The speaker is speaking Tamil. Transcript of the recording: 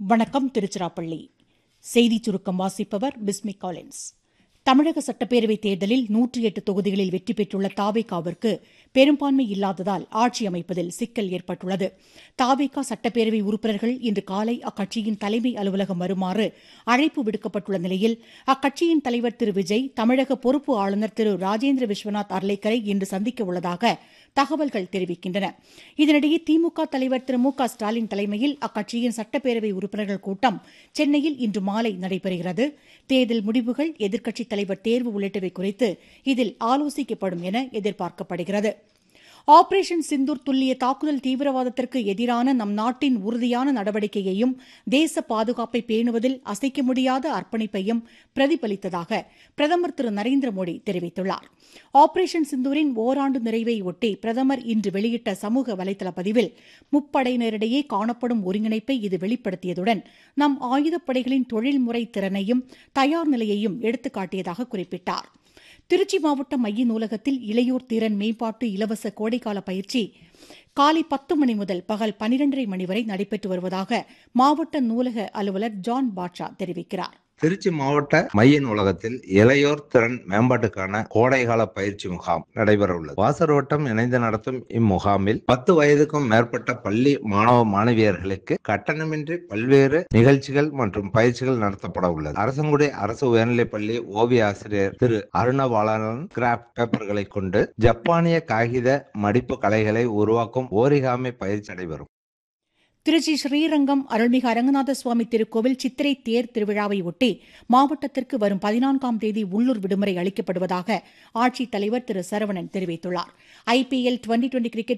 வணக்கம் திருச்சிராப்பள்ளி செய்திச் சுருக்கம் வாசிப்பவர் பிஸ்மி காலின்ஸ் தமிழக சட்டப்பேரவைத் தேர்தலில் நூற்றி எட்டு தொகுதிகளில் வெற்றி பெற்றுள்ள தாவேகாவிற்கு பெரும்பான்மை இல்லாததால் ஆட்சி அமைப்பதில் சிக்கல் ஏற்பட்டுள்ளது தாவேகா சட்டப்பேரவை உறுப்பினர்கள் இன்று காலை அக்கட்சியின் தலைமை அலுவலகம் வருமாறு அழைப்பு விடுக்கப்பட்டுள்ள நிலையில் அக்கட்சியின் தலைவர் திரு விஜய் தமிழக பொறுப்பு ஆளுநர் திரு ராஜேந்திர விஸ்வநாத் அர்லேக்கரை இன்று சந்திக்க உள்ளதாக தகவல்கள் தெரிவிக்கின்றன இதனிடையே திமுக தலைவர் திரு மு க ஸ்டாலின் தலைமையில் அக்கட்சியின் சட்டப்பேரவை உறுப்பினர்கள் கூட்டம் சென்னையில் இன்று மாலை நடைபெறுகிறது தேர்தல் முடிவுகள் எதிர்க்கட்சித் தலைவர் தேர்வு உள்ளிட்டவை குறித்து இதில் ஆலோசிக்கப்படும் என எதிர்பார்க்கப்படுகிறது ஆபரேஷன் சிந்தூர் துல்லிய தாக்குதல் தீவிரவாதத்திற்கு எதிரான நம் நாட்டின் உறுதியான நடவடிக்கையையும் தேச பாதுகாப்பை பேணுவதில் அசைக்க முடியாத அர்ப்பணிப்பையும் பிரதிபலித்ததாக பிரதமர் திரு நரேந்திர மோடி தெரிவித்துள்ளார் ஆபரேஷன் சிந்தூரின் ஓராண்டு நிறைவை ஒட்டி பிரதமர் இன்று வெளியிட்ட சமூக வலைதள பதிவில் முப்படையினரிடையே காணப்படும் ஒருங்கிணைப்பை இது வெளிப்படுத்தியதுடன் நம் ஆயுதப்படைகளின் தொழில்முறை திறனையும் தயார் நிலையையும் எடுத்துக்காட்டியதாக குறிப்பிட்டார் திருச்சி மாவட்ட மைய நூலகத்தில் இளையோர் திறன் மேம்பாட்டு இலவச கோடைக்கால பயிற்சி காலை பத்து மணி முதல் பகல் பனிரெண்டரை மணி வரை நடைபெற்று வருவதாக மாவட்ட நூலக அலுவலர் ஜான் பாட்ஷா தெரிவிக்கிறார் திருச்சி மாவட்ட மைய நூலகத்தில் இளையோர் திறன் மேம்பாட்டுக்கான கோடைகால பயிற்சி முகாம் நடைபெற உள்ளது வாசரோட்டம் இணைந்து நடத்தும் இம்முகாமில் பத்து வயதுக்கும் மேற்பட்ட பள்ளி மாணவ மாணவியர்களுக்கு கட்டணமின்றி பல்வேறு நிகழ்ச்சிகள் மற்றும் பயிற்சிகள் நடத்தப்பட உள்ளது அரசங்குடி அரசு உயர்நிலைப் பள்ளி ஓவிய ஆசிரியர் திரு அருணபாலன் கிராப்ட் பேப்பர்களை கொண்டு ஜப்பானிய காகித மடிப்பு கலைகளை உருவாக்கும் ஓரிகாமி பயிற்சி நடைபெறும் திருச்சி ஸ்ரீரங்கம் அருள்மிகு அரங்கநாத சுவாமி திருக்கோவில் சித்திரை தேர் திருவிழாவை ஒட்டி மாவட்டத்திற்கு வரும் பதினான்காம் தேதி உள்ளூர் விடுமுறை அளிக்கப்படுவதாக ஆட்சித் தலைவர் திரு சரவணன் தெரிவித்துள்ளார் ஐபிஎல் டுவெண்டி டுவெண்டி கிரிக்கெட்